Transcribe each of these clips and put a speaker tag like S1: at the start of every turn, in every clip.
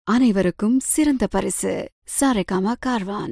S1: அனைவருக்கும் சிறந்த பரிசு Saregama Carvaan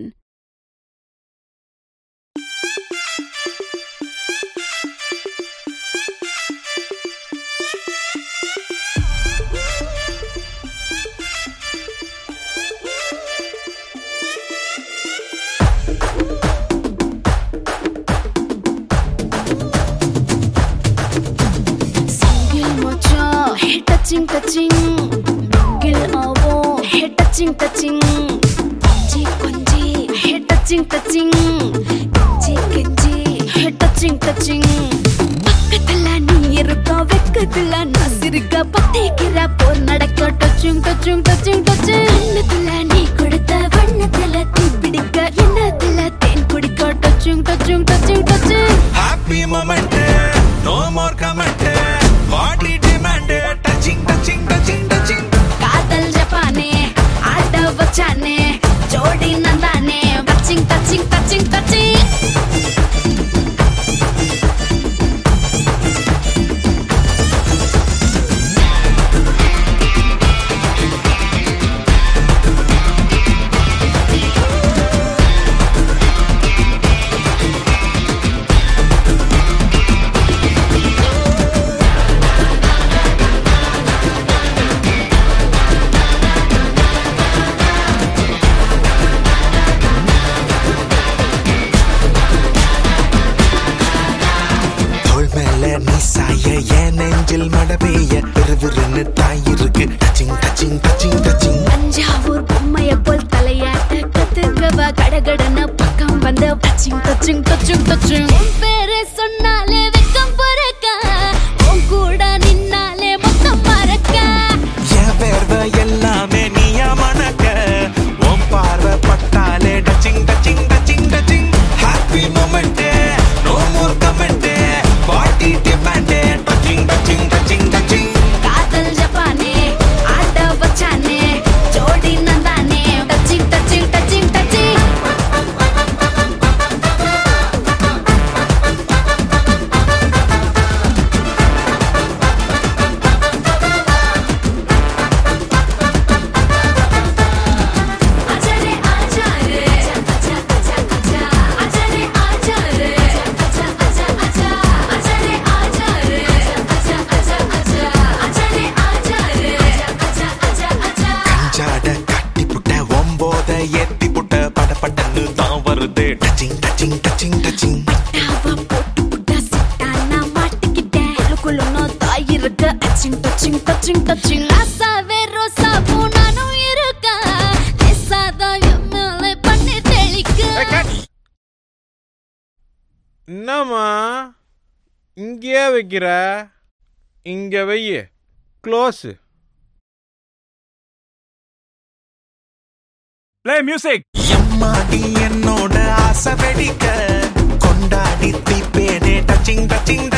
S2: Single mocha, hey touching touching. Mingle avo, hey touching touching. Konji konji, hey touching touching. கெஞ்சி கெஞ்சி, hey touching touching. பக்கத்துல நீ இருக்க வெக்கத்துல நான் சிரிக்க பத்திக்கிற போர் நடக்க டச்சிங் டச்சிங் டச்சிங் டச்சிங் கண்ணத்துல நீ கொடுத்த வண்ணத்துல தீ பிடிக்க எண்ணத்துல தேன் குடிக்க touching touching touching touching
S3: happy moment no more comment body demand touching touching touching touching
S2: காதல் ஜப்பானே ஆட்ட வச்சானே ஜோடி நந்தானே டச்சிங் டச்சிங் டச்சிங் டச்சிங்
S3: தோள் மேல நீ சாய என் நெஞ்சில் மழை பெய்ய விறுவிறுன்னு தாயிருக்கு touching touching touching touching
S2: Thanjavur பொம்மைய போல் தலையாட்ட கத்துக்கவ கடகடன பக்கம் வந்து டச்சிங் டச்சிங் டச்சிங் டச்சிங் உன் பேரை சொன்னாலே வெக்கம் பறக்க உன் கூட நின்னாலே மொத்தம் மறக்க
S3: என் வேர்வை எல்லாமே நீயா மணக்க உன் பார்வை பட்டாலே touching touching touching touching happy moment no more comment body demand touching touching touching touching
S2: காதல் ஜப்பானே ஆட்ட வச்சானே ஜோடி நந்தானே டச்சிங் டச்சிங் டச்சிங் டச்சிங் आजा रे आजा रे आजा आजा आजा आजा रे आजा रे आजा आजा आजा आजा रे आजा रे आजा आजा आजा आजा रे आजा रे आजा आजा आजा
S3: ஜாட கட்டி புட்ட ஒம்போத ஏத்தி புட்ட பட படன்னு தான் வருது டச்சிங் டச்சிங் டச்சிங் டச்சிங்
S2: டாவா போட்டு புட்டா சிட்டா நான் மாட்டிக்கிட்டேன் குளுக்குள்ளுன்னு தாய் இருக்க அச்சிங் டச்சிங் டச்சிங் டச்சிங் ராசாவே ரோசா பூ நானும் இருக்கேன் லேசாதான் என் மேலே பண்ணி தெளிக்க
S4: என்னம்மா இங்கேயே வைக்கிற இங்க வெய்ய க்ளோஸு
S5: Play music.
S3: எம்மாடி என்னோட ஆசை வெடிக்க கொண்டாடி தீப்பேனே டச்சிங் டச்சிங்